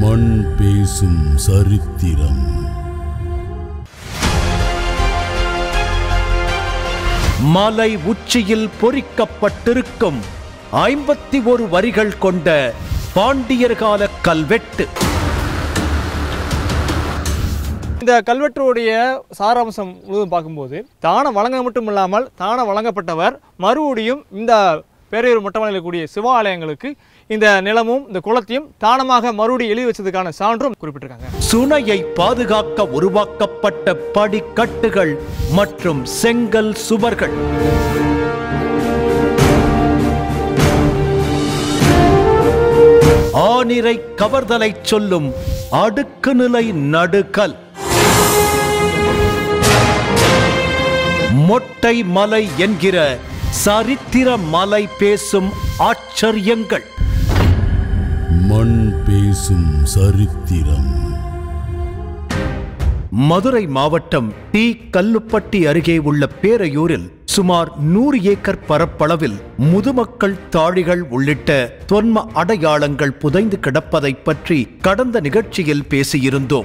மண் பேசும் சரித்திரம் மலை உச்சியில் பொறிக்கப்பட்டிருக்கும் ஐம்பத்தி ஒரு வரிகள் கொண்ட பாண்டியர் கால கல்வெட்டு இந்த கல்வெட்டுடைய சாராம்சம் முழுவதும் பார்க்கும்போது தானம் வழங்க மட்டும் இல்லாமல் தானம் வழங்கப்பட்டவர் மறுபடியும் இந்த பேரையூர் மொட்டமலையில் இருக்கக்கூடிய சிவாலயங்களுக்கு இந்த நிலமும் இந்த குளத்தையும் தானமாக மறுபடியும் எழுதி வச்சதுக்கான சான்றும் குறிப்பிட்டிருக்காங்க சுனையை பாதுகாக்க உருவாக்கப்பட்ட படிக்கட்டுகள் மற்றும் செங்கல் சுவர்கள் ஆனிரை கவர்தலைச் சொல்லும் அடுக்கு நிலை நடுகல் மொட்டை மலை என்கிற சரித்திர மலை பேசும் ஆச்சரியங்கள் மண் பேசும் சரித்திரம் மதுரை மாவட்டம் டி கல்லுப்பட்டி அருகே உள்ள பேரையூரில் சுமார் நூறு ஏக்கர் பரப்பளவில் முதுமக்கள் தாழிகள் உள்ளிட்ட தொன்ம அடையாளங்கள் புதைந்து கிடப்பதைப் பற்றி கடந்த நிகழ்ச்சியில் பேசியிருந்தோம்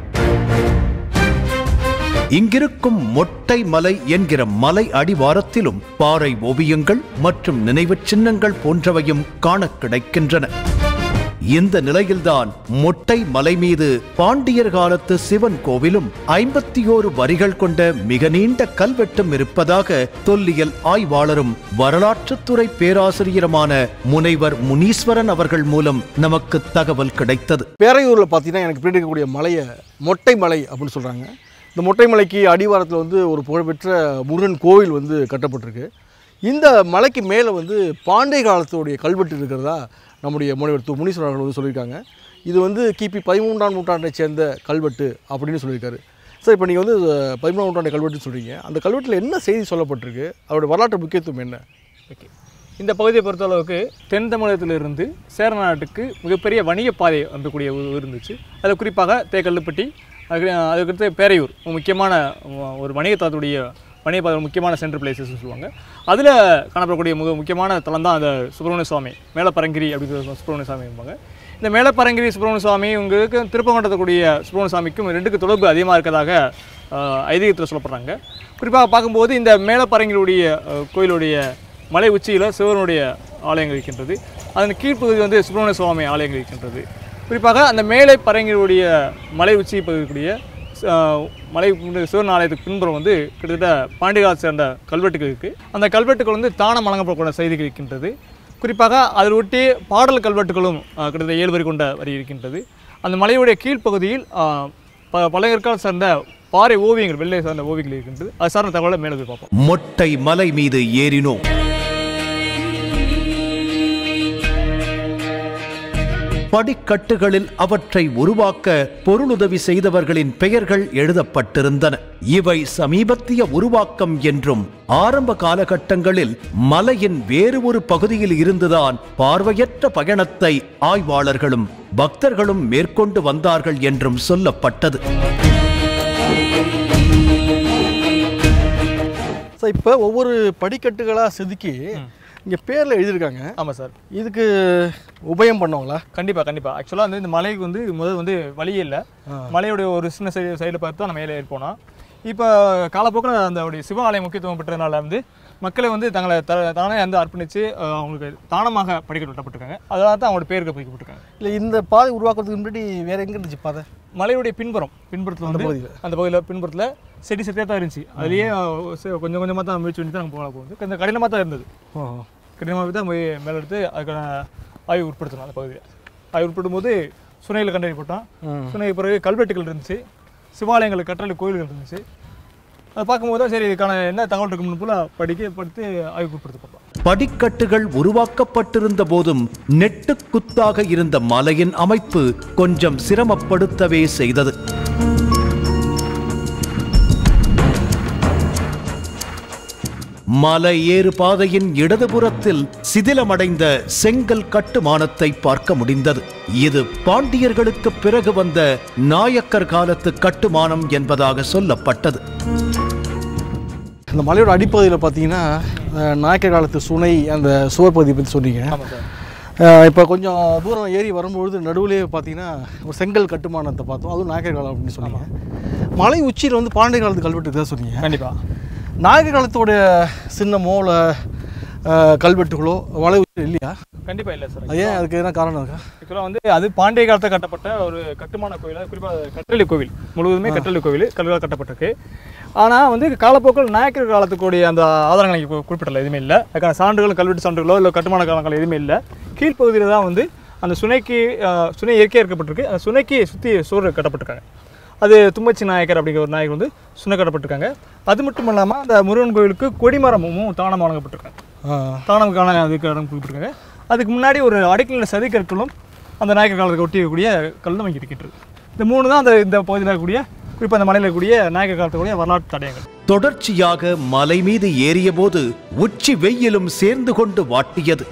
இங்கிருக்கும் மொட்டை மலை என்கிற மலை அடிவாரத்திலும் பாறை ஓவியங்கள் மற்றும் நினைவுச் சின்னங்கள் போன்றவையும் காணக் கிடைக்கின்றன இந்த நிலையில்தான் மொட்டை மலை மீது பாண்டியர் காலத்து சிவன் கோவிலும் ஐம்பத்தி ஓரு வரிகள் கொண்ட மிக நீண்ட கல்வெட்டும் இருப்பதாக தொல்லியல் ஆய்வாளரும் வரலாற்றுத்துறை பேராசிரியருமான முனைவர் முனீஸ்வரன் அவர்கள் மூலம் நமக்கு தகவல் கிடைத்தது பேரையூரில் பார்த்தீங்கன்னா எனக்கு பின்னாடி இருக்கக்கூடிய மலையை மொட்டை மலை அப்படின்னு சொல்கிறாங்க இந்த மொட்டை மலைக்கு அடிவாரத்தில் வந்து ஒரு புகழ்பெற்ற முருகன் கோவில் வந்து கட்டப்பட்டிருக்கு இந்த மலைக்கு மேலே வந்து பாண்டிய காலத்துடைய கல்வெட்டு இருக்கிறதா நம்முடைய முனைவர் து முனீஸ்வரன் அவர்கள் வந்து சொல்லியிருக்காங்க இது வந்து கிபி பதிமூன்றாம் நூற்றாண்டை சேர்ந்த கல்வெட்டு அப்படின்னு சொல்லியிருக்காரு சார் இப்போ நீங்கள் வந்து பதிமூணாம் நூற்றாண்டு கல்வெட்டுன்னு சொல்கிறீங்க அந்த கல்வெட்டில் என்ன செய்தி சொல்லப்பட்டிருக்கு அதோடைய வரலாற்று முக்கியத்துவம் என்ன ஓகே இந்த பகுதியை பொறுத்தளவுக்கு தென் தமிழகத்திலிருந்து சேர நாட்டுக்கு மிகப்பெரிய வணிக பாதை அமைக்கக்கூடிய ஒரு இருந்துச்சு அதில் குறிப்பாக தேக்கல்லுப்பட்டி அதுக்கு அதுக்கடுத்து பேரையூர் ஒரு முக்கியமான உ- ஒரு வணிகத்தளத்துடைய வணிக பாதை முக்கியமான சென்ட்ரல் பிளேசஸ்னு சொல்லுவாங்க அதில் காணப்படக்கூடிய மிக முக்கியமான தலம் தான் அந்த சுப்பிரமணிய சுவாமி மேலப்பரங்கிரி அப்படிங்கிற சுப்பிரமணிய சுவாமி இருப்பாங்க இந்த மேலப்பரங்கிரி சுப்பிரமணிய சுவாமி உங்களுக்கு திருப்பங்கண்டக்கூடிய சுப்பிரமணிய சுவாமிக்கும் ரெண்டுக்கு தொடர்பு அதிகமாக இருக்கதாக ஆஹ், ஐதீகத்தில் சொல்லப்படுறாங்க குறிப்பாக பார்க்கும்போது இந்த மேலப்பரங்கிலுடைய ஆஹ், கோயிலுடைய மலை உச்சியில் சிவனுடைய ஆலயங்கள் இருக்கின்றது அதன் கீழ்ப்பகுதி வந்து சுப்பிரமணிய சுவாமி ஆலயங்கள் இருக்கின்றது குறிப்பாக அந்த மேலே பரங்கிலுடைய மலை உச்சி பகுதிக்கூடிய ஆஹ், மலை பின் சிவன் ஆலயத்துக்கு பின்புறம் வந்து கிட்டத்தட்ட பாண்டிகால் சேர்ந்த கல்வெட்டுகள் இருக்குது அந்த கல்வெட்டுகள் வந்து தானம் வழங்கப்படக்கூடிய செய்திகள் இருக்கின்றது குறிப்பாக அதில் ஒட்டி பாடல் கல்வெட்டுகளும் ஆஹ், கிட்டத்தட்ட ஏழு வரி கொண்ட வரி இருக்கின்றது அந்த மலையுடைய கீழ்ப்பகுதியில் ஆஹ், ப பழங்கற்கால் சார்ந்த பாறை ஓவியங்கள் வெள்ளை சார்ந்த ஓவியங்கள் இருக்கின்றது அது சார்ந்த தகவலை மேலே போய் பார்ப்போம் மொட்டை மலை மீது ஏறினோம் படிக்கட்டுகளில் அவற்றை உருவாக்க பொருளுதவி செய்தவர்களின் பெயர்கள் எழுதப்பட்டிருந்தன இவை சமீபத்திய உருவாக்கம் என்றும் ஆரம்ப காலகட்டங்களில் மலையின் வேறு ஒரு பகுதியில் இருந்துதான் பார்வையற்ற பயணத்தை ஆய்வாளர்களும் பக்தர்களும் மேற்கொண்டு வந்தார்கள் என்றும் சொல்லப்பட்டது சார் இப்போ ஒவ்வொரு படிக்கட்டுகளாக செதுக்கி இங்கே பேரில் எழுதியிருக்காங்க ஆமாம் சார் இதுக்கு உபயம் பண்ணவங்களா கண்டிப்பாக கண்டிப்பாக ஆக்சுவலாக வந்து இந்த மலைக்கு வந்து முதல் வந்து வழியே இல்லை மலையுடைய ஒரு சின்ன சைடு சைடில் பார்த்து தான் நம்ம மேலே ஏறி போனோம் இப்போ காலப்போக்கில் அந்த உடைய சிவாலயம் முக்கியத்துவம் பெற்றதுனால வந்து மக்களை வந்து தங்களை த தானே வந்து அர்ப்பணித்து அஹ், அவங்களுக்கு தானமாக படிக்கட்டு விட்டப்பட்டிருக்காங்க அதனால தான் அவங்களோட பேருக்கு பதிக்கப்பட்டிருக்காங்க இல்லை இந்த பாதை உருவாக்குறதுக்கு முன்னாடி வேற எங்கே இருந்துச்சு பாதை மலையுடைய பின்புறம் பின்புறத்தில் வந்து பகுதியில. அந்த பகுதியில் பின்புறத்தில் செடி செட்டியாக தான் இருந்துச்சு அதுலேயே அஹ், ச- கொஞ்சம் கொஞ்சமாக தான் முயற்சி பண்ணி தான் நாங்கள் போகலாம் போகுது கொஞ்சம் கடினமாக தான் இருந்தது ஓ கடினமாக தான் போய் மேலே எடுத்து அதுக்கான ஆய்வு உட்படுத்தணும் அந்த பகுதியில் ஆய்வு உட்படுத்தும் போது சுனையில் கண்டறியப்பட்டோம் சுனை பிறகு கல்வெட்டுகள் இருந்துச்சு சிவாலயங்கள் கற்றளை கோயில்கள் இருந்துச்சு அதை பார்க்கும்போது தான் சரி இதுக்கான என்ன தகவல் இருக்கும்னு போல படிக்க படுத்து ஆய்வு உட்படுத்த பார்ப்போம் படிக்கட்டுகள் உருவாக்கப்பட்டிருந்த போதும் நெட்டு குத்தாக இருந்த மலையின் அமைப்பு கொஞ்சம் சிரமப்படுத்தவே செய்தது மலை ஏறு பாதையின் இடதுபுறத்தில் சிதிலமடைந்த செங்கல் கட்டுமானத்தை பார்க்க முடிந்தது இது பாண்டியர்களுக்கு பிறகு வந்த நாயக்கர் காலத்து கட்டுமானம் என்பதாக சொல்லப்பட்டது இந்த மலையோட அடிப்பகுதியில் பார்த்தீங்கன்னா அஹ், நாயக்கர் காலத்து சுனை அந்த சுவர் பகுதியை பற்றி சொன்னீங்க ஆமாம் சார் இப்போ கொஞ்சம் தூரம் ஏறி வரும்பொழுது நடுவுலேயே பார்த்தீங்கன்னா ஒரு செங்கல் கட்டுமானத்தை பார்த்தோம் அதுவும் நாயக்கர் காலம் அப்படின்னு சொன்னீங்க மலை உச்சியில் வந்து பாண்டிய காலத்து கல்வெட்டு தான் சொன்னீங்க கண்டிப்பாக நாயக்கர் காலத்தோட சின்னமோ இல்லை கல்வெட்டுகளோ மலை உச்சியில் இல்லையா கண்டிப்பாக இல்லை சார் அது ஏன் அதுக்கு எதனா காரணம் இருக்கா ஆக்சுவலாக வந்து அது பாண்டிய காலத்தில் கட்டப்பட்ட ஒரு கட்டுமான கோயில் அது குறிப்பாக கற்றளி கோவில் முழுவதுமே கற்றளி கோவில் கல்வியால் கட்டப்பட்டிருக்கு ஆனால் வந்து காலப்போக்கில் நாயக்கர் காலத்துக்குடைய அந்த ஆதாரங்கள் இங்கே குறிப்பிடல எதுவுமே இல்லை அதுக்கான சான்றுகள் கல்வெட்டு சான்றுகளோ இல்லை கட்டுமான காலங்கள் எதுவுமே இல்லை கீழ்ப்பகுதியில் தான் வந்து அந்த சுனைக்கு அஹ், சுனை இயற்கையாக இருக்கப்பட்டிருக்கு அந்த சுனைக்கு சுற்றி சுவர் கட்டப்பட்டிருக்காங்க அது தும்மச்சி நாயக்கர் அப்படிங்கிற ஒரு நாயக்கர் வந்து சுனை கட்டப்பட்டிருக்காங்க அது மட்டும் இல்லாமல் அந்த முருகன் கோவிலுக்கு கொடிமரமும் தானம் வழங்கப்பட்டிருக்காங்க தானமுக்கான அதுக்கு இடம் குறிப்பிட்டிருக்காங்க அதுக்கு முன்னாடி ஒரு அடிக்கலில் சதிக்கற்களும் அந்த நாயக்கர் காலத்தை ஒட்டி இருக்கக்கூடிய கல் தான் இங்கே இருக்கின்றது இந்த மூணு தான் அந்த இந்த பகுதியில் இருக்கக்கூடிய குறிப்பாக அந்த மலையில் இருக்கக்கூடிய நாயக்கர் காலத்துடைய வரலாற்று தடயங்கள் தொடர்ச்சியாக மலை மீது ஏறியபோது உச்சி வெயிலும் சேர்ந்து கொண்டு வாட்டியது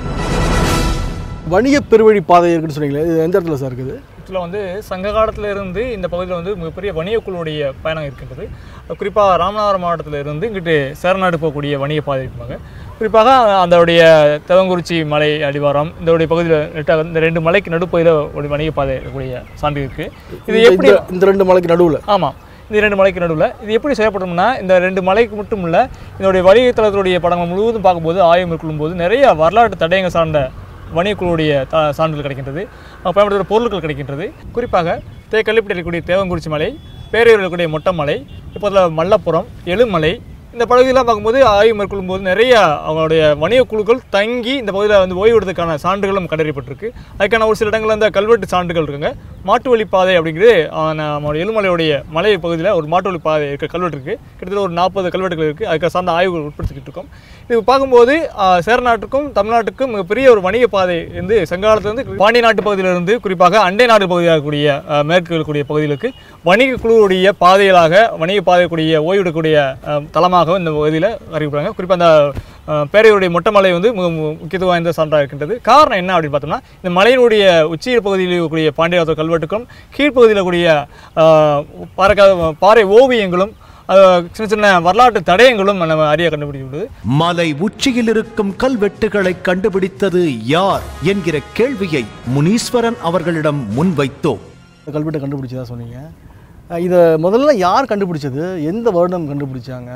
வணிக பெருவழி பாதை இருக்குன்னு சொன்னீங்களே இது எந்த இடத்துல சார் இருக்குது ஆக்சுவலாக வந்து சங்க காலத்துல இருந்து இந்த பகுதியில் வந்து மிகப்பெரிய வணிகக்குழுவுடைய பயணம் இருக்கின்றது குறிப்பாக ராமநாதபுரம் மாவட்டத்தில் இருந்து இங்கிட்டு சேரநாடு போகக்கூடிய வணிக பாதை இருப்பாங்க குறிப்பாக அதோடைய தெவங்குறிச்சி மலை அடிவாரம் இதோடைய பகுதியில் இந்த ரெண்டு மலைக்கு நடுப்பகுதியில் ஒரு வணிக பாதை இருக்கக்கூடிய சான்று இருக்குது இது இந்த- எப்படி இந்த- இந்த ரெண்டு மலைக்கு நடுவில் ஆமாம் இந்த ரெண்டு மலைக்கு நடுவில் இது எப்படி செய்யப்படும்னா இந்த ரெண்டு மலைக்கு மட்டும் இல்லை இதனுடைய வணிகத்தளத்துடைய படங்கள் முழுவதும் பார்க்கும்போது ஆய்வு மேற்கொள்ளும் போது நிறைய வரலாற்று தடயங்கள் சார்ந்த வணிகக்குழுவுடைய த சான்றுகள் கிடைக்கின்றது அவங்க பயன்படுத்துகிற பொருட்கள் கிடைக்கின்றது குறிப்பாக தேக்கல்லிப்பட்டி இருக்கக்கூடிய தேவங்குறிச்சி மலை பேரையூரில் இருக்கக்கூடிய மொட்டமலை இப்போ அதில் மல்லப்புறம் எழுமலை இந்த பகுதியெல்லாம் பார்க்கும்போது ஆய்வு மேற்கொள்ளும் போது நிறைய அவங்களுடைய வணிக குழுக்கள் தங்கி இந்த பகுதியில் வந்து ஓய்வெடுத்துக்கான சான்றுகளும் கண்டறியப்பட்டிருக்கு அதுக்கான ஒரு சில இடங்களில் இந்த கல்வெட்டு சான்றுகள் இருக்குங்க மாட்டு வழி பாதை அப்படிங்கிறது ஆஹ், நம்ம எழுமலையுடைய மலை பகுதியில் ஒரு மாட்டு வழி பாதை இருக்க கல்வெட்டு இருக்குது கிட்டத்தட்ட ஒரு நாற்பது கல்வெட்டுகள் இருக்குது அதுக்கு சார்ந்த ஆய்வுகள் உட்படுத்திக்கிட்டு இருக்கோம் இது பார்க்கும்போது ஆஹ், சேரநாட்டுக்கும் தமிழ்நாட்டுக்கும் மிகப்பெரிய ஒரு வணிக பாதை வந்து சங்ககாலத்திலிருந்து பாண்டிய நாட்டு பகுதியிலிருந்து குறிப்பாக அண்டை நாடு பகுதியாக இருக்கக்கூடிய ஆஹ், மேற்கு இருக்கக்கூடிய பகுதிகளுக்கு வணிக குழுவுடைய பாதைகளாக வணிக பாதைக்கூடிய ஓய்வெடுக்கக்கூடிய ஆஹ், தலமாகவும் இந்த பகுதியில் அறிவிக்கிறாங்க குறிப்பாக அந்த ஆஹ், பேரையுடைய மொட்டை வந்து மிக மு- முக்கியத்துவம் வாய்ந்த சான்றாக இருக்கின்றது காரணம் என்ன அப்படின்னு பார்த்தோம்னா இந்த மலையினுடைய உச்சி பகுதியில் இருக்கக்கூடிய பாண்டிய கல்வெட்டுக்கும் கீழ்ப்பகுதியில் இருக்கக்கூடிய ஆஹ், பாறைக்கா பாறை ஓவியங்களும் ஆஹ், சின்ன சின்ன வரலாற்று தடயங்களும் நம்ம அறிய கண்டுபிடிக்கப்பட்டது மலை உச்சியில் இருக்கும் கல்வெட்டுகளை கண்டுபிடித்தது யார் என்கிற கேள்வியை முனீஸ்வரன் அவர்களிடம் முன்வைத்தோம் இந்த கல்வெட்டை கண்டுபிடிச்சதா சொன்னீங்க அஹ் இதை முதல்ல யார் கண்டுபிடிச்சது எந்த வருடம் கண்டுபிடிச்சாங்க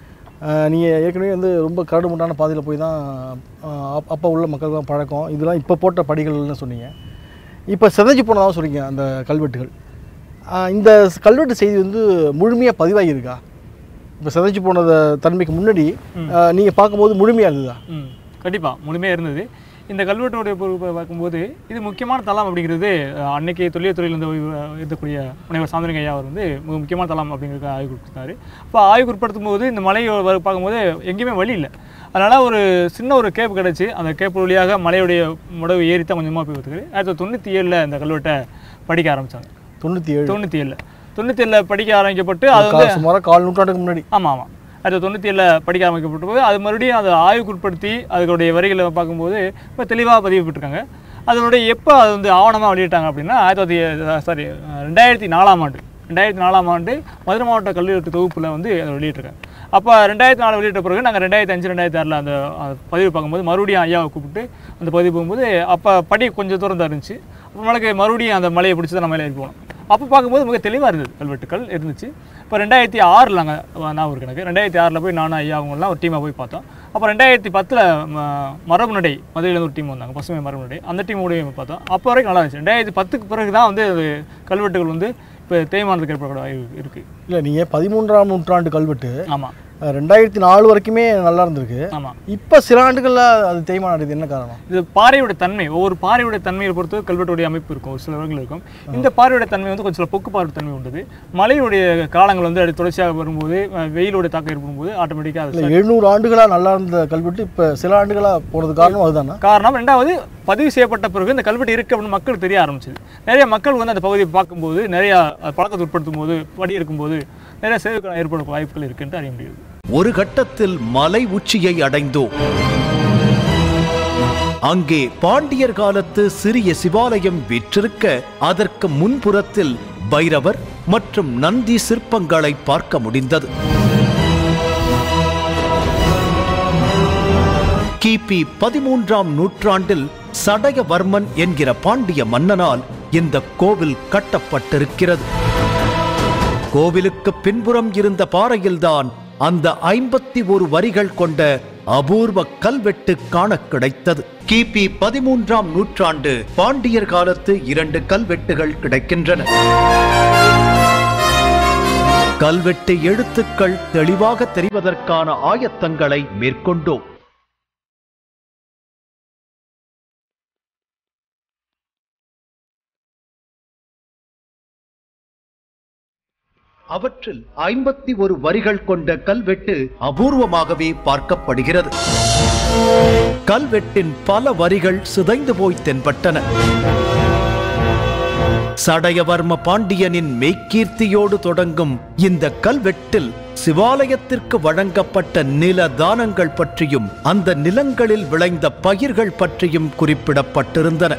நீங்கள் ஏற்கனவே வந்து ரொம்ப கரடுமுட்டான பாதையில் போய் தான் அஹ், அப்- அப்போ உள்ள மக்கள் தான் பழக்கம் இதெல்லாம் இப்போ போட்ட படிகள்னு சொன்னீங்க இப்போ சிதைஞ்சு போனதாக சொன்னீங்க அந்த கல்வெட்டுகள் அஹ், இந்த கல்வெட்டு செய்தி வந்து முழுமையாக பதிவாகியிருக்கா இப்போ சிதைஞ்சு போனத தன்மைக்கு முன்னாடி நீங்கள் பார்க்கும்போது முழுமையாக இருந்ததா ம் கண்டிப்பாக முழுமையாக இருந்தது இந்த கல்வெட்டுடைய பொறுப்பை பார்க்கும்போது இது முக்கியமான தளம் அப்படிங்கிறது அஹ், அன்னைக்கு தொழில் துறையில் இருந்து இருக்கக்கூடிய முனைவர் சாந்தனிங்க ஐயா அவர் வந்து மிக முக்கியமான தளம் அப்படிங்கிறது ஆய்வு கொடுத்தாரு அப்போ ஆய்வு உட்படுத்தும் போது இந்த மலை வ- பார்க்கும்போது எங்கேயுமே வழி இல்லை அதனால் ஒரு சின்ன ஒரு கேப் கிடச்சி அந்த கேப் வழியாக மலையுடைய முடவு ஏறித்தான் கொஞ்சமாக போய் பார்த்துக்கு ஆயிரத்தி தொள்ளாயிரத்தி தொண்ணூற்றி ஏழில் இந்த கல்வெட்டை படிக்க ஆரம்பித்தாங்க தொண்ணூற்றி ஏழு தொண்ணூற்றி ஏழில் தொண்ணூற்றி ஏழில் படிக்க ஆரம்பிக்கப்பட்டு அது வந்து சுமாராக கால் நூற்றாண்டுக்கு முன்னாடி ஆமாம் ஆமாம் அது தொண்ணூற்றி ஏழில் படிக்க ஆரம்பிக்கப்பட்ட போது அது மறுபடியும் அதை ஆய்வுக்கு உட்படுத்தி அதனுடைய வரிகளை பார்க்கும்போது இப்போ தெளிவாக பதிவுபட்டிருக்காங்க அதனுடைய எப்போ அது வந்து ஆவணமாக வெளியிட்டாங்க அப்படின்னா ஆயிரத்தி தொள்ளாயிரத்தி சாரி ரெண்டாயிரத்தி நாலாம் ஆண்டு ரெண்டாயிரத்தி நாலாம் ஆண்டு மதுரை மாவட்ட கல்வி தொகுப்பில் வந்து அதை வெளியிட்டிருக்காங்க அப்போ ரெண்டாயிரத்தி நாலு வெளியிட்ட பிறகு நாங்கள் ரெண்டாயிரத்தி அஞ்சு ரெண்டாயிரத்தி ஆறில் அந்த அந்த பதிவு பார்க்கும்போது மறுபடியும் ஐயாவை கூப்பிட்டு அந்த பதிவு போகும்போது அப்போ படி கொஞ்சம் தூரம் தான் இருந்துச்சு அப்புறமேலுக்கு மறுபடியும் அந்த மலையை பிடிச்சி தான் நம்ம மேலே ஏறி போனோம் அப்போ பார்க்கும்போது மிக தெளிவாக இருந்தது கல்வெட்டுக்கள் இருந்துச்சு இப்போ ரெண்டாயிரத்தி ஆறில் நாங்கள் நான் இருக்கு எனக்கு ரெண்டாயிரத்தி ஆறில் போய் நானும் ஐயா அவங்களாம் ஒரு டீமாக போய் பார்த்தோம் அப்போ ரெண்டாயிரத்தி பத்தில் மரபு நடை மதுரையிலேருந்து ஒரு டீம் வந்தாங்க பசுமை மரபு நடை அந்த டீம் கூட பார்த்தோம் அப்போ வரைக்கும் நல்லா இருந்துச்சு ரெண்டாயிரத்தி பத்துக்கு பிறகு தான் வந்து அது கல்வெட்டுகள் வந்து இப்போ தேய்மானத்துக்கு ஏற்பட இருக்குது இல்லை நீங்கள் பதிமூன்றாம் நூற்றாண்டு கல்வெட்டு ஆமாம் அஹ், ரெண்டாயிரத்தி நாலு வரைக்குமே நல்லா இருந்திருக்கு ஆமாம் இப்போ சில ஆண்டுகளில் அது தேய்மானம் அடையுது என்ன காரணம் இது பாறையோட தன்மை ஒவ்வொரு பாறையோட தன்மையை பொறுத்து கல்வெட்டுடைய அமைப்பு இருக்கும் ஒரு சில இடங்கள் இருக்கும் இந்த பாறையோட தன்மை வந்து கொஞ்சம் சில பொக்கு பாறை தன்மை உண்டது மழையுடைய காலங்கள் வந்து அது தொடர்ச்சியாக வரும்போது அஹ், வெயிலோட தாக்கம் ஏற்படும்போது ஆட்டோமேட்டிக்காக அது இல்லை எழுநூறு ஆண்டுகளாக நல்லா இருந்த கல்வெட்டு இப்போ சில ஆண்டுகளாக போனது காரணம் அதுதானா காரணம் ரெண்டாவது பதிவு செய்யப்பட்ட பிறகு இந்த கல்வெட்டு இருக்கு அப்படின்னு மக்களுக்கு தெரிய ஆரம்பிச்சது நிறைய மக்கள் வந்து அந்த பகுதியை பார்க்கும்போது நிறைய அஹ், பழக்கத்தை உட்படுத்தும் போது படி இருக்கும்போது நிறைய சேவைகள் ஏற்பட வாய்ப்புகள் இருக்குன்ட்டு அறிய முடியுது ஒரு கட்டத்தில் மலை உச்சியை அடைந்தோம் அங்கே பாண்டியர் காலத்து சிறிய சிவாலயம் விற்றிருக்க அதற்கு முன்புறத்தில் பைரவர் மற்றும் நந்தி சிற்பங்களை பார்க்க முடிந்தது கிபி பதிமூன்றாம் நூற்றாண்டில் சடையவர்மன் என்கிற பாண்டிய மன்னனால் இந்த கோவில் கட்டப்பட்டிருக்கிறது கோவிலுக்கு பின்புறம் இருந்த பாறையில்தான் அந்த ஐம்பத்தி ஒரு வரிகள் கொண்ட அபூர்வ கல்வெட்டு காண கிடைத்தது கிபி பதிமூன்றாம் நூற்றாண்டு பாண்டியர் காலத்து இரண்டு கல்வெட்டுகள் கிடைக்கின்றன கல்வெட்டு எழுத்துக்கள் தெளிவாக தெரிவதற்கான ஆயத்தங்களை மேற்கொண்டோம் அவற்றில் ஐம்பத்தி ஒரு வரிகள் கொண்ட கல்வெட்டு அபூர்வமாகவே பார்க்கப்படுகிறது கல்வெட்டின் பல வரிகள் சிதைந்து போய் தென்பட்டன சடையவர்ம பாண்டியனின் மெய்க்கீர்த்தியோடு தொடங்கும் இந்த கல்வெட்டில் சிவாலயத்திற்கு வழங்கப்பட்ட நில தானங்கள் பற்றியும் அந்த நிலங்களில் விளைந்த பயிர்கள் பற்றியும் குறிப்பிடப்பட்டிருந்தன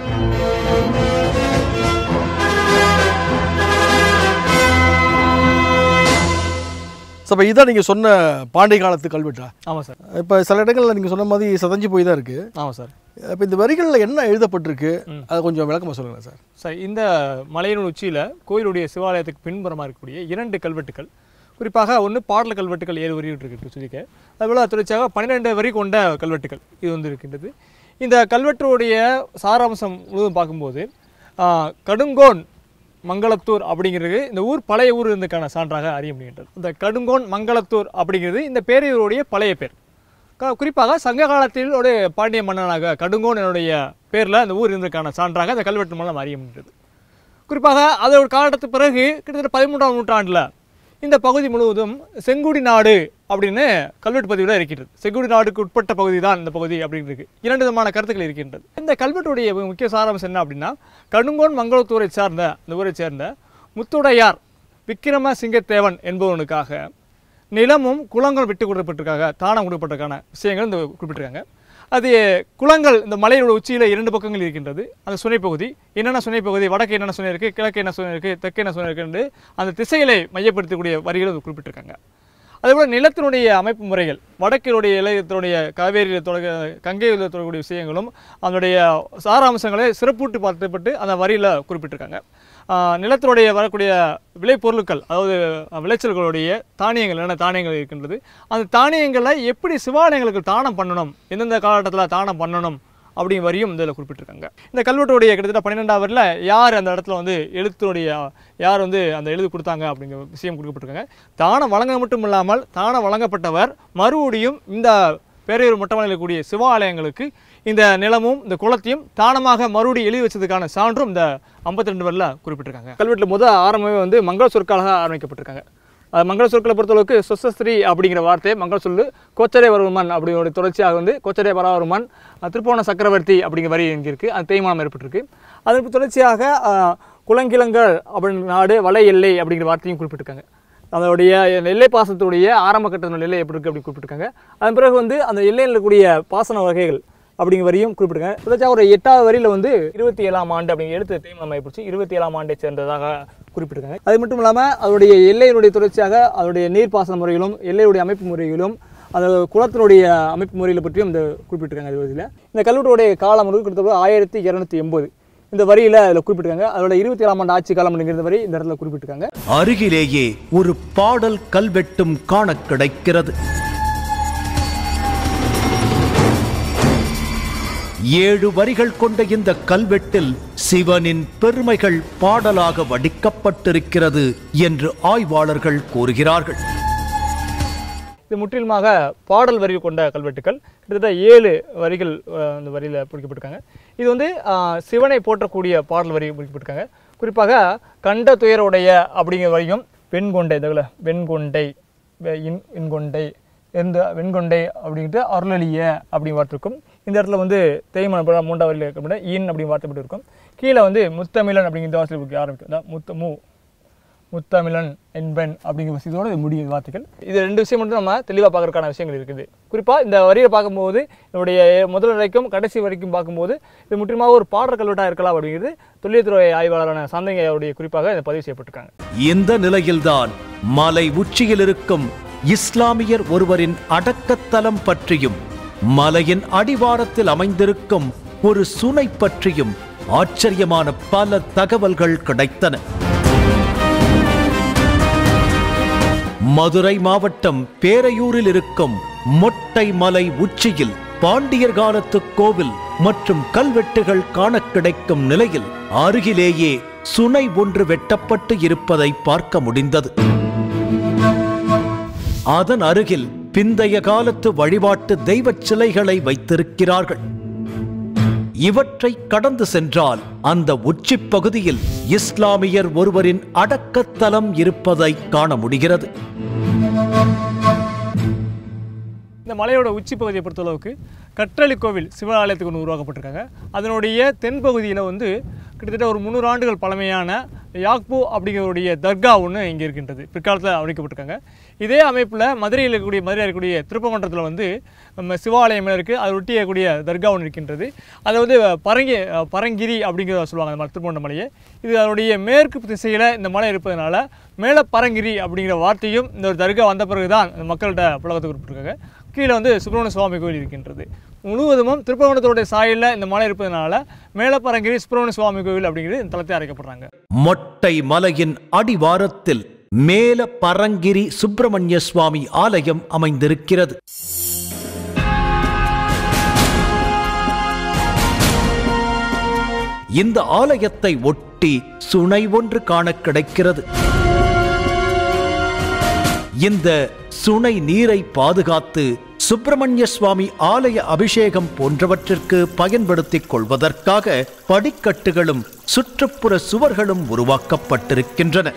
ஸோ இப்போ இதான் நீங்கள் சொன்ன பாண்டிய காலத்து கல்வெட்டா ஆமாம் சார் இப்போ சில இடங்களில் நீங்கள் சொன்ன மாதிரி சதஞ்சு போய் தான் இருக்குது ஆமாம் சார் இப்போ இந்த வரிகளில் என்ன எழுதப்பட்டிருக்கு அதை கொஞ்சம் விளக்கமாக சொல்லுங்களேன் சார் சார் இந்த மலையின் உச்சியில் கோயிலுடைய சிவாலயத்துக்கு பின்புறமாக இருக்கக்கூடிய இரண்டு கல்வெட்டுகள் குறிப்பாக ஒன்று பாடல் கல்வெட்டுகள் ஏழு வரி இருக்கு சொல்லிக்க அதுபோல் தொடர்ச்சியாக பன்னிரெண்டு வரி கொண்ட கல்வெட்டுகள் இது வந்து இருக்கின்றது இந்த கல்வெட்டுடைய சாராம்சம் முழுவதும் பார்க்கும்போது ஆ, கடுங்கோன் மங்களத்தூர் அப்படிங்கிறது இந்த ஊர் பழைய ஊர் இருந்ததுக்கான சான்றாக அறிய முடிகின்றது இந்த கடுங்கோன் மங்களத்தூர் அப்படிங்கிறது இந்த பேரையூருடைய பழைய பேர் க- குறிப்பாக சங்க காலத்தில் ஒரு பாண்டிய மன்னனாக கடுங்கோன் என்னுடைய பேரில் அந்த ஊர் இருந்ததுக்கான சான்றாக அந்த கல்வெட்டு மூலம் அறிய முடிகிறது குறிப்பாக அது ஒரு காலத்துக்கு பிறகு கிட்டத்தட்ட பதிமூன்றாம் நூற்றாண்டில் இந்த பகுதி முழுவதும் செங்குடி நாடு அப்படின்னு கல்வெட்டு பதிவில் இருக்கிறது செங்குடி நாடுக்கு உட்பட்ட பகுதி தான் இந்த பகுதி அப்படின்னு இருக்கு இரண்டு விதமான கருத்துக்கள் இருக்கின்றது இந்த கல்வெட்டுடைய முக்கிய சாராம்சம் என்ன அப்படின்னா கடுங்கோன் மங்களத்தூரை சார்ந்த இந்த ஊரை சேர்ந்த முத்துடையார் விக்கிரம சிங்கத்தேவன் என்பவனுக்காக நிலமும் குளங்களும் விட்டு கொடுக்கப்பட்டிருக்காங்க தானம் கொடுக்கப்பட்டிருக்கான விஷயங்கள் இந்த குறிப்பிட்டிருக்காங்க அது குளங்கள் இந்த மலையோட உச்சியில் இரண்டு பக்கங்கள் இருக்கின்றது அந்த சுனைப்பகுதி என்னென்ன சுனைப்பகுதி வடக்கு என்னென்ன சுனை இருக்குது கிழக்கு என்ன சுனை இருக்குது தெற்கு என்ன சுனை இருக்குன்னு அந்த திசைகளை மையப்படுத்தக்கூடிய வரிகள் அது குறிப்பிட்டிருக்காங்க அதேபோல் நிலத்தினுடைய அமைப்பு முறைகள் வடக்கினுடைய இளையத்தினுடைய காவேரியில் தொடங்க கங்கையில் தொடங்கக்கூடிய விஷயங்களும் அதனுடைய சாராம்சங்களை சிறப்பூட்டு பார்க்கப்பட்டு அந்த வரியில் குறிப்பிட்டிருக்காங்க ஆஹ் நிலத்தினுடைய வரக்கூடிய விளைபொருட்கள் அதாவது விளைச்சல்களுடைய தானியங்கள் என்ன தானியங்கள் இருக்கின்றது அந்த தானியங்களை எப்படி சிவாலயங்களுக்கு தானம் பண்ணணும் எந்தெந்த காலகட்டத்தில் தானம் பண்ணணும் அப்படிங்கிற வரியும் இதில் குறிப்பிட்டிருக்காங்க இந்த கல்வெட்டுடைய கிட்டத்தட்ட பன்னிரெண்டாம் வரியில் யார் அந்த இடத்துல வந்து எழுத்துடைய யார் வந்து அந்த எழுது கொடுத்தாங்க அப்படிங்கிற விஷயம் கொடுக்கப்பட்டிருக்காங்க தானம் வழங்க மட்டும் இல்லாமல் தானம் வழங்கப்பட்டவர் மறுபடியும் இந்த பேரையூர் மொட்டமலையில் கூடிய சிவாலயங்களுக்கு இந்த நிலமும் இந்த குளத்தையும் தானமாக மறுபடி எழுதி வச்சதுக்கான சான்றும் இந்த 52 ரெண்டு வரில் குறிப்பிட்டிருக்காங்க கல்வெட்டில் முதல் ஆரம்பமே வந்து மங்கள சொற்களாக ஆரம்பிக்கப்பட்டிருக்காங்க அது மங்கள சொற்களை பொறுத்தளவுக்கு சொசஸ்திரி அப்படிங்கிற வார்த்தையை மங்கள சொல்லு கோச்சரே வர்மன் அப்படிங்கிற தொடர்ச்சியாக வந்து கோச்சரே பராவர்மன் அஹ், திருப்போண சக்கரவர்த்தி அப்படிங்கிற வரி இங்கே இருக்குது அது தேய்மானம் ஏற்பட்டிருக்கு அதற்கு தொடர்ச்சியாக அஹ், குளங்கிழங்கள் அப்படிங்கிற நாடு வலை எல்லை அப்படிங்கிற வார்த்தையும் குறிப்பிட்டிருக்காங்க அதனுடைய எல்லை பாசத்துடைய ஆரம்ப கட்டத்தினுடைய எல்லை எப்படி இருக்குது அப்படி குறிப்பிட்டிருக்காங்க அதன் பிறகு வந்து அந்த எல்லையில் இருக்கக்கூடிய பாசன வகைகள் அப்படிங்கிற வரியும் குறிப்பிட்டிருக்காங்க தொடர்ச்சியாக ஒரு எட்டாவது வரியில் வந்து இருபத்தி ஏழாம் ஆண்டு அப்படிங்கிற எடுத்து தேய்மானம் ஆயிடுச்சு இருபத்தி ஏழாம் ஆண்டை சேர்ந்ததாக குறிப்பிட்டிருக்காங்க அது மட்டும் இல்லாமல் அதனுடைய எல்லையினுடைய தொடர்ச்சியாக அதனுடைய நீர்ப்பாசன முறைகளும் எல்லையுடைய அமைப்பு முறைகளும் அந்த குளத்தினுடைய அமைப்பு முறைகளை பற்றியும் இந்த குறிப்பிட்டிருக்காங்க இந்த வரியில் இந்த கல்வெட்டுடைய காலம் வந்து கிட்டத்தட்ட ஆயிரத்தி இரநூத்தி எண்பது இந்த வரியில் அதில் குறிப்பிட்டிருக்காங்க அதோட இருபத்தி ஏழாம் ஆண்டு ஆட்சி காலம் அப்படிங்கிற வரி இந்த இடத்துல குறிப்பிட்டிருக்காங்க அருகிலேயே ஒரு பாடல் கல்வெட்டும் காண கிடைக்கிறது ஏழு வரிகள் கொண்ட இந்த கல்வெட்டில் சிவனின் பெருமைகள் பாடலாக வடிக்கப்பட்டிருக்கிறது என்று ஆய்வாளர்கள் கூறுகிறார்கள் இது முற்றிலுமாக பாடல் வரி கொண்ட கல்வெட்டுக்கள் கிட்டத்தட்ட ஏழு வரிகள் அஹ், இந்த வரியில் பிடிக்கப்பட்டிருக்காங்க இது வந்து அஹ், சிவனை போற்றக்கூடிய பாடல் வரி பிடிக்கப்பட்டிருக்காங்க குறிப்பாக கண்ட துயருடைய அப்படிங்கிற வரியும் வெண்கொண்டை இதில் வெண்கொண்டை வெ- இன் இன்கொண்டை எந்த வெண்கொண்டை அப்படின்ட்டு அருளலிய அப்படிங்கிற வார்த்தை இருக்கும் இந்த இடத்துல வந்து தேய்மான மூன்றாவது வரியில் இருக்க இன் அப்படின்னு வார்த்தை இருக்கும் கீழே வந்து முத்தமிழன் அப்படிங்கிற வார்த்தை ஆரம்பிக்கும் அதான் முத்த மு முத்தமிழன் என்பன் அப்படிங்கிற விஷயத்தோட இது முடியும் வார்த்தைகள் இது ரெண்டு விஷயம் மட்டும் நம்ம தெளிவாக பார்க்கறதுக்கான விஷயங்கள் இருக்குது குறிப்பாக இந்த வரியை பார்க்கும்போது இதனுடைய முதல் வரைக்கும் கடைசி வரைக்கும் பார்க்கும்போது இது முற்றிலுமாக ஒரு பாடல் கல்வெட்டாக இருக்கலாம் அப்படிங்கிறது தொழில்துறை ஆய்வாளரான சந்தையுடைய குறிப்பாக இதை பதிவு செய்யப்பட்டிருக்காங்க இந்த நிலையில்தான் மலை உச்சியில் இருக்கும் இஸ்லாமியர் ஒருவரின் அடக்கத்தலம் பற்றியும் மலையின் அடிவாரத்தில் அமைந்திருக்கும் ஒரு சுனை பற்றியும் ஆச்சரியமான பல தகவல்கள் கிடைத்தன மதுரை மாவட்டம் பேரையூரில் இருக்கும் மொட்டை மலை உச்சியில் பாண்டியர் காலத்து கோவில் மற்றும் கல்வெட்டுகள் காண கிடைக்கும் நிலையில் அருகிலேயே சுனை ஒன்று வெட்டப்பட்டு இருப்பதை பார்க்க முடிந்தது அதன் அருகில் பிந்தைய காலத்து வழிபாட்டு தெய்வச் சிலைகளை வைத்திருக்கிறார்கள் இவற்றை கடந்து சென்றால் அந்த உச்சிப் பகுதியில் இஸ்லாமியர் ஒருவரின் அடக்கத்தலம் இருப்பதை காண முடிகிறது இந்த மலையோட உச்சி பகுதியை பொறுத்தளவுக்கு கற்றளி கோவில் சிவாலயத்துக்கு ஒன்று உருவாக்கப்பட்டிருக்காங்க அதனுடைய தென்பகுதியில் வந்து கிட்டத்தட்ட ஒரு முந்நூறு ஆண்டுகள் பழமையான யாக்பூ அப்படிங்கிறவுடைய தர்கா ஒன்று இங்கே இருக்கின்றது பிற்காலத்தில் அமைக்கப்பட்டிருக்காங்க இதே அமைப்பில் மதுரையில் இருக்கக்கூடிய மதுரையில் இருக்கக்கூடிய திருப்பமன்றத்தில் வந்து நம்ம சிவாலயம் இருக்குது அதை ஒட்டி இருக்கக்கூடிய தர்கா ஒன்று இருக்கின்றது அதை வந்து பரங்கி பரங்கிரி அப்படிங்கிறத சொல்லுவாங்க அந்த திருப்பமன்ற மலையை இது அதனுடைய மேற்கு திசையில் இந்த மலை இருப்பதனால மேலே பரங்கிரி அப்படிங்கிற வார்த்தையும் இந்த ஒரு தர்கா வந்த பிறகு தான் இந்த மக்கள்கிட்ட புழக்கத்தை குறிப்பிட்டிருக்காங்க கீழே வந்து சுப்பிரமணிய சுவாமி கோயில் இருக்கின்றது முழுவதுமும் திருப்பவனத்தோடைய சாயலில் இந்த மலை இருப்பதனால மேலப்பரங்கிரி சுப்பிரமணிய சுவாமி கோவில் அப்படிங்கிறது இந்த தளத்தை அழைக்கப்படுறாங்க மொட்டை மலையின் அடிவாரத்தில் மேல பரங்கிரி சுப்பிரமணிய சுவாமி ஆலயம் அமைந்திருக்கிறது இந்த ஆலயத்தை ஒட்டி சுனை ஒன்று காண கிடைக்கிறது இந்த சுனை நீரை பாதுகாத்து சுப்பிரமணிய சுவாமி ஆலய அபிஷேகம் போன்றவற்றிற்கு பயன்படுத்திக் கொள்வதற்காக படிக்கட்டுகளும் சுற்றுப்புற சுவர்களும் உருவாக்கப்பட்டிருக்கின்றன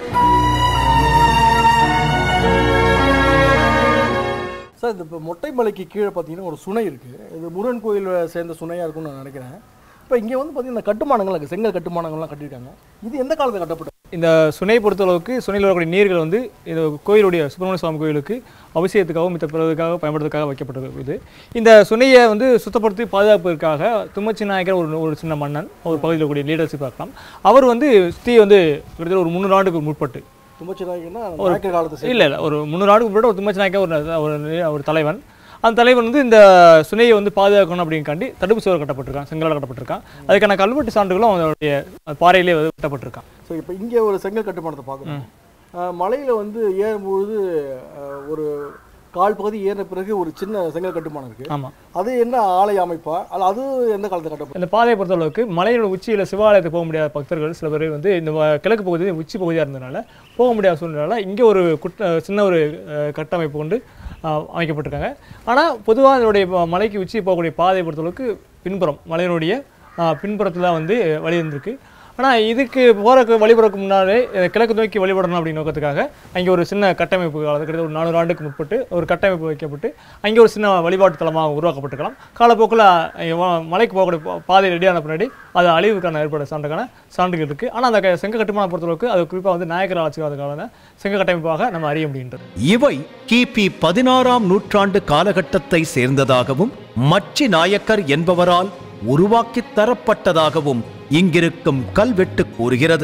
சார் இந்த இப்போ மொட்டை மலைக்கு கீழே பார்த்தீங்கன்னா ஒரு சுனை இருக்குது இது முருகன் கோயிலை சேர்ந்த சுனையாக இருக்கும்னு நான் நினைக்கிறேன் இப்போ இங்கே வந்து பார்த்தீங்கன்னா கட்டுமானங்கள் இருக்குது செங்கல் கட்டுமானங்கள்லாம் கட்டியிருக்காங்க இது எந்த காலத்தில் கட்டப்பட்டது இந்த சுனை பொறுத்தளவுக்கு சுனையில் வரக்கூடிய நீர்கள் வந்து இந்த கோயிலுடைய சுப்பிரமணிய சுவாமி கோயிலுக்கு அபிஷேகத்துக்காகவும் மித்த பிறகுக்காக பயன்படுறதுக்காக வைக்கப்பட்டது இது இந்த சுனையை வந்து சுத்தப்படுத்தி பாதுகாப்பதற்காக தும்மச்சி நாயக்கர் ஒரு ஒரு சின்ன மன்னன் ஒரு பகுதியில் கூடிய லீடர்ஷிப் பார்க்கலாம் அவர் வந்து தீ வந்து கிட்டத்தட்ட ஒரு முந்நூறு ஆண்டுக்கு முற்பட்டு தும்பச்சி நாயக்கன்னா நாயக்கர் காலத்து இல்லை இல்லை ஒரு முந்நூறு ஆண்டுக்கு முன்னாடி ஒரு தும்மச்சி நாயக்கர் ஒரு ஒரு ஒரு தலைவன் அந்த தலைவன் வந்து இந்த சுனையை வந்து பாதுகாக்கணும் அப்படிங்காண்டி தடுப்பு சுவர் கட்டப்பட்டிருக்கான் செங்கலால் கட்டப்பட்டிருக்கான் அதுக்கான கல்வெட்டு சான்றுகளும் அவருடைய பாறையிலே வந்து வெட்டப்பட்டிருக்கான் ஸோ இப்போ இங்கே ஒரு செங்கல் கட்டுமானத்தை பார்க்கணும் மலையில் வந்து ஏறும்பொழுது அஹ், ஒரு கால் பகுதி ஏறின பிறகு ஒரு சின்ன செங்கல் கட்டுமானம் இருக்குது ஆமாம் அது என்ன ஆலய அமைப்பா அல்ல அது எந்த காலத்தில் கட்டப்பட்டது இந்த பாதையை பொறுத்தளவுக்கு மலையோட உச்சியில் சிவாலயத்துக்கு போக முடியாத பக்தர்கள் சில பேர் வந்து இந்த வ- கிழக்கு பகுதி உச்சி பகுதியாக இருந்ததுனால போக முடியாத சூழ்நிலை இங்கே ஒரு குட்ட சின்ன ஒரு அஹ், கட்டமைப்பு கொண்டு அஹ், அமைக்கப்பட்டிருக்காங்க ஆனால் பொதுவாக அதனுடைய ம- மலைக்கு உச்சி போகக்கூடிய பாதையை பொறுத்தளவுக்கு பின்புறம் மலையினுடைய பின்புறத்தில் வந்து வழி இருந்திருக்கு ஆனால் இதுக்கு போகிறக்கு வழிபடுறதுக்கு முன்னாலே அஹ், கிழக்கு நோக்கி வழிபடணும் அப்படின்னு நோக்கத்துக்காக அங்கே ஒரு சின்ன கட்டமைப்பு காலத்து கிட்டத்தட்ட ஒரு நானூறு ஆண்டுக்கு முற்பட்டு ஒரு கட்டமைப்பு வைக்கப்பட்டு அங்கே ஒரு சின்ன வழிபாட்டு தலமாக உருவாக்கப்பட்டிருக்கலாம் காலப்போக்கில் அங்கே வ- மலைக்கு போகக்கூடிய பா- பாதை ரெடியான பின்னாடி அது அழிவுக்கான ஏற்பட சான்றுக்கான சான்றுகள் இருக்குது ஆனால் அந்த க- செங்க கட்டுமானம் பொறுத்தளவுக்கு அது குறிப்பாக வந்து நாயக்கர் ஆட்சி காலத்துக்கான செங்க கட்டமைப்பாக நம்ம அறிய முடிகின்றது இவை கிபி பதினாறாம் நூற்றாண்டு காலகட்டத்தை சேர்ந்ததாகவும் மச்சி நாயக்கர் என்பவரால் உருவாக்கித் தரப்பட்டதாகவும் இங்கிருக்கும் கல்வெட்டு கூறுகிறது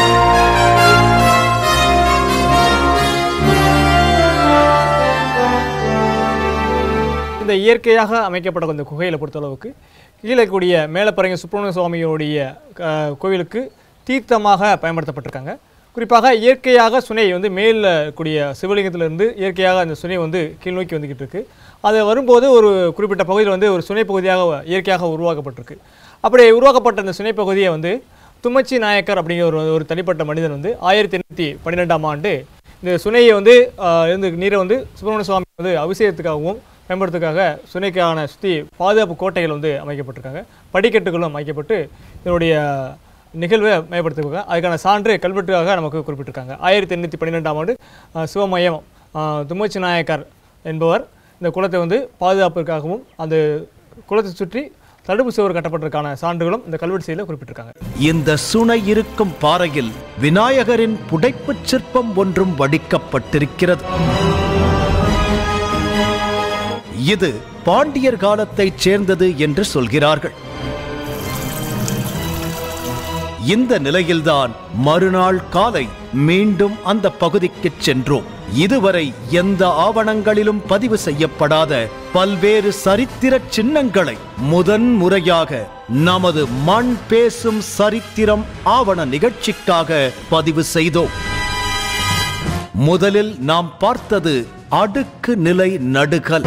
இந்த இயற்கையாக அமைக்கப்பட்ட இந்த குகையில் பொறுத்தளவுக்கு கீழே இருக்கக்கூடிய மேலப்பரங்க சுப்பிரமணிய சுவாமியோடைய அஹ், கோவிலுக்கு தீர்த்தமாக பயன்படுத்தப்பட்டிருக்காங்க குறிப்பாக இயற்கையாக சுனை வந்து மேலில் கூடிய சிவலிங்கத்திலிருந்து இயற்கையாக அந்த சுனை வந்து கீழ் நோக்கி வந்துக்கிட்டு இருக்கு அது வரும்போது ஒரு குறிப்பிட்ட பகுதியில் வந்து ஒரு சுனை பகுதியாக இயற்கையாக உருவாக்கப்பட்டிருக்கு அப்படி உருவாக்கப்பட்ட அந்த சுனை பகுதியை வந்து தும்மச்சி நாயக்கர் அப்படிங்கிற ஒரு ஒரு தனிப்பட்ட மனிதன் வந்து ஆயிரத்தி எண்ணூற்றி பன்னிரெண்டாம் ஆண்டு இந்த சுனையை வந்து ஆஹ், இருந்து நீரை வந்து சுப்பிரமணிய சுவாமி வந்து அபிஷேகத்துக்காகவும் பயன்படுத்துக்காக சுனைக்கான சுற்றி பாதுகாப்பு கோட்டைகள் வந்து அமைக்கப்பட்டிருக்காங்க படிக்கட்டுகளும் அமைக்கப்பட்டு இதனுடைய நிகழ்வை மேம்படுத்திருக்காங்க அதுக்கான சான்று கல்வெட்டுக்காக நமக்கு குறிப்பிட்டிருக்காங்க ஆயிரத்தி எண்ணூற்றி பன்னிரெண்டாம் ஆண்டு ஆஹ், சிவமயம் ஆஹ், தும்மச்சி நாயக்கர் என்பவர் இந்த குளத்தை வந்து பாதுகாப்பிற்காகவும் அந்த குளத்தை சுற்றி தடுப்பு சுவர் கட்டப்பட்டிருக்கான சான்றுகளும் இந்த கல்வெட்டு செய்தியில் குறிப்பிட்டிருக்காங்க இந்த சுனை இருக்கும் பாறையில் விநாயகரின் புடைப்புச் சிற்பம் ஒன்றும் வடிக்கப்பட்டிருக்கிறது இது பாண்டியர் காலத்தைச் சேர்ந்தது என்று சொல்கிறார்கள் இந்த நிலையில்தான் மறுநாள் காலை மீண்டும் அந்த பகுதிக்குச் சென்றோம் இதுவரை எந்த ஆவணங்களிலும் பதிவு செய்யப்படாத பல்வேறு சரித்திர சின்னங்களை முதன் முறையாக நமது மண் பேசும் சரித்திரம் ஆவண நிகழ்ச்சிக்காக பதிவு செய்தோம் முதலில் நாம் பார்த்தது அடுக்கு நிலை நடுகல்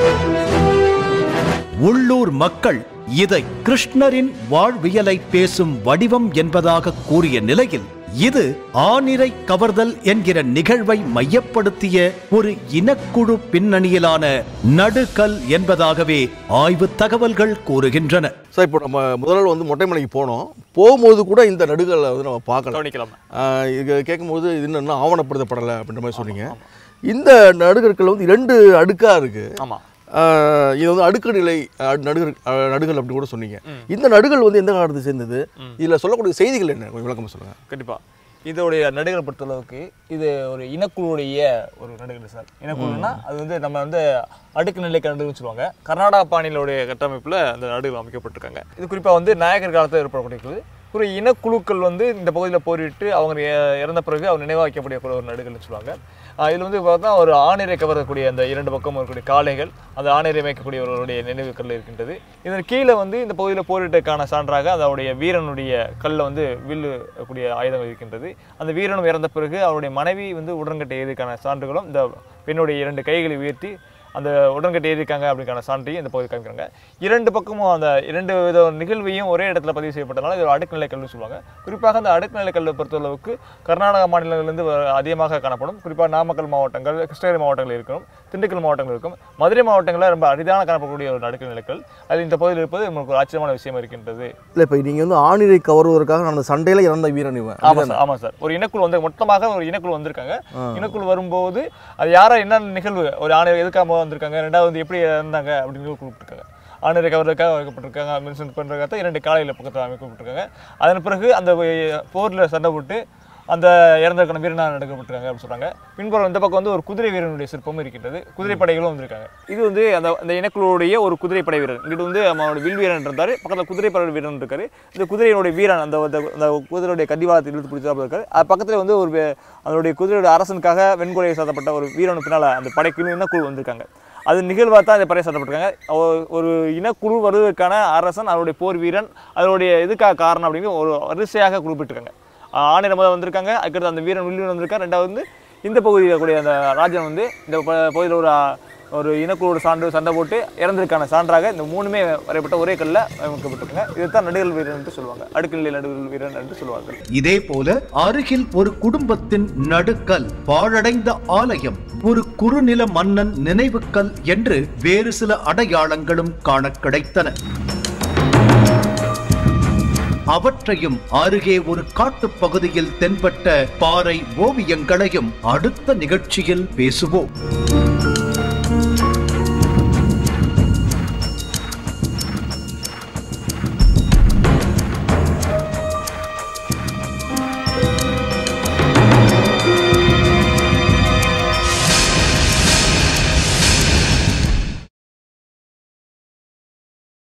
உள்ளூர் மக்கள் இதை கிருஷ்ணரின் வாழ்வியலை பேசும் வடிவம் என்பதாக கூறிய நிலையில் இது ஆனிரை கவர்தல் என்கிற நிகழ்வை மையப்படுத்திய ஒரு இனக்குழு பின்னணியிலான நடுகல் என்பதாகவே ஆய்வு தகவல்கள் கூறுகின்றன சார் இப்போ நம்ம முதல்ல வந்து மொட்டைமலைக்கு போனோம் போகும்போது கூட இந்த நடுகளை வந்து நம்ம பார்க்கல கவனிக்கலாம் ஆஹ் இது கேட்கும்போது இது இன்னும் ஆவணப்படுத்தப்படலை அப்படின்ற மாதிரி சொன்னீங்க இந்த நடுகற்கள் வந்து இரண்டு அடுக்காக இருக்குது ஆமாம் ஆஹ் இது வந்து அடுக்கு நிலை அஹ், நடுகர் அஹ், நடுகள் அப்படின்னு கூட சொன்னீங்க இந்த நடுகள் வந்து எந்த காலத்தை சேர்ந்தது இதில் சொல்லக்கூடிய செய்திகள் என்ன கொஞ்சம் விளக்கமாக சொல்லுங்கள் கண்டிப்பாக இதோடைய நடுகளை பொறுத்தளவுக்கு இது ஒரு இனக்குழுவுடைய ஒரு நடுகள் சார் இனக்குழுனா அது வந்து நம்ம வந்து அடுக்கு நிலை நடுகள்னு சொல்லுவாங்க கர்நாடகா பாணியிலுடைய கட்டமைப்பில் அந்த நடுகள் அமைக்கப்பட்டிருக்காங்க இது குறிப்பாக வந்து நாயக்கர் காலத்தில் ஏற்படக்கூடிய ஒரு இனக்குழுக்கள் வந்து இந்த பகுதியில் போரிட்டு அவங்க இ- இறந்த பிறகு அவங்க நினைவாக வைக்கக்கூடிய ஒரு நடுகள்னு சொல்லுவாங்க ஆஹ் இதுல வந்து பார்த்தா ஒரு ஆணிரை கவரக்கூடிய அந்த இரண்டு பக்கமும் இருக்கக்கூடிய காளைகள் அந்த ஆணிரை மேய்க்கக்கூடியவர்களுடைய நினைவுக்கல் இருக்கின்றது இதன் கீழே வந்து இந்த பகுதியில் போரிட்டக்கான சான்றாக அதனுடைய வீரனுடைய கல்ல வந்து வில்லு கூடிய ஆயுதம் இருக்கின்றது அந்த வீரனும் இறந்த பிறகு அவருடைய மனைவி வந்து உடன்கட்டை எதுக்கான சான்றுகளும் இந்த பெண்ணுடைய இரண்டு கைகளை உயர்த்தி அந்த உடன்கட்டை எழுதியிருக்காங்க அப்படிக்கான சான்றையும் இந்த பகுதி காமிக்கிறாங்க இரண்டு பக்கமும் அந்த இரண்டு வித நிகழ்வையும் ஒரே இடத்துல பதிவு செய்யப்பட்டனால இது ஒரு அடுக்குநிலை கல்வி சொல்லுவாங்க குறிப்பாக அந்த அடுக்குநிலை கல்வை பொறுத்தளவுக்கு கர்நாடக மாநிலங்களிலிருந்து வ- அதிகமாக காணப்படும் குறிப்பாக நாமக்கல் மாவட்டங்கள் கிருஷ்ணகிரி மாவட்டங்கள் இருக்கும் திண்டுக்கல் மாவட்டங்கள் இருக்கும் மதுரை மாவட்டங்களில் ரொம்ப அரிதான காணப்படக்கூடிய ஒரு அடுக்கு நிலைகள் அது இந்த பகுதியில் இருப்பது நமக்கு ஒரு ஆச்சரியமான விஷயம் இருக்கின்றது இல்லை இப்போ நீங்கள் வந்து ஆணிரை கவருவதற்காக நடந்த சண்டையில் இறந்த வீரன் இவன் ஆமாம் சார் ஆமாம் சார் ஒரு இனக்குழு வந்து மொத்தமாக ஒரு இனக்குழு வந்திருக்காங்க இனக்குழு வரும்போது அது யாரா என்ன நிகழ்வு ஒரு ஆணை எதுக்காக வந்திருக்காங்க ரெண்டாவது வந்து எப்படி இருந்தாங்க அப்படின்னு கூப்பிட்டுருக்காங்க ஆணரை கவர்றதுக்காக வைக்கப்பட்டிருக்காங்க மென்ஷன் பண்ணுறதுக்காக இரண்டு காலையில் பக்கத்தில் அமைக்கப்பட்டிருக்காங்க அதன் பிறகு அந்த போரில் சண்டை போட்டு அந்த இறந்ததுக்கான வீரனாக நடக்கப்பட்டிருக்காங்க அப்படின்னு சொல்றாங்க பின்புறம் இந்த பக்கம் வந்து ஒரு குதிரை வீரனுடைய சிற்பமும் இருக்கின்றது குதிரை படைகளும் வந்திருக்காங்க இது வந்து அந்த அந்த இனக்குழுவுடைய ஒரு குதிரை படை வீரன் இங்கிட்டு வந்து அவனோட வில் வீரன் இருந்தார் பக்கத்தில் குதிரை படை வீரன் இருக்காரு இந்த குதிரையினுடைய வீரன் அந்த அந்த அந்த குதிரையுடைய கடிவாளத்தை இழுத்து பிடிச்சாப்புல இருக்காரு அது பக்கத்தில் வந்து ஒரு வே- அதனுடைய குதிரையோட அரசனுக்காக வெண்கொலையை சாத்தப்பட்ட ஒரு வீரனு பின்னால் அந்த படைக்குழு இனக்குழு வந்திருக்காங்க அது நிகழ்வாக தான் இந்த பறையை சாட்டப்பட்டிருக்காங்க ஒ- ஒரு இனக்குழு வருவதற்கான அரசன் அவருடைய போர் வீரன் அதனுடைய இதுக்காக காரணம் அப்படின்னு ஒரு வரிசையாக குறிப்பிட்டிருக்காங்க ஆணிர முதல் வந்திருக்காங்க அதுக்கடுத்து அந்த வீரன் வில்லியன் வந்திருக்காங்க ரெண்டாவது வந்து இந்த பகுதியில் கூடிய அந்த ராஜன் வந்து இந்த ப- பகுதியில் ஒரு ஆ, ஒரு இனக்குழுவோட சான்று சண்டை போட்டு இறந்திருக்கான சான்றாக இந்த மூணுமே வரையப்பட்ட ஒரே கல்ல அமைக்கப்பட்டிருக்காங்க இதுதான் நடுகள் வீரன் என்று சொல்லுவாங்க அடுக்கில் நடுகள் வீரன் என்று சொல்லுவார்கள் இதே போல அருகில் ஒரு குடும்பத்தின் நடுக்கல் பாழடைந்த ஆலயம் ஒரு குறுநில மன்னன் நினைவுக்கல் என்று வேறு சில அடையாளங்களும் காண கிடைத்தன அவற்றையும் அருகே ஒரு காட்டுப் பகுதியில் தென்பட்ட பாறை ஓவியங்களையும் அடுத்த நிகழ்ச்சியில் பேசுவோம்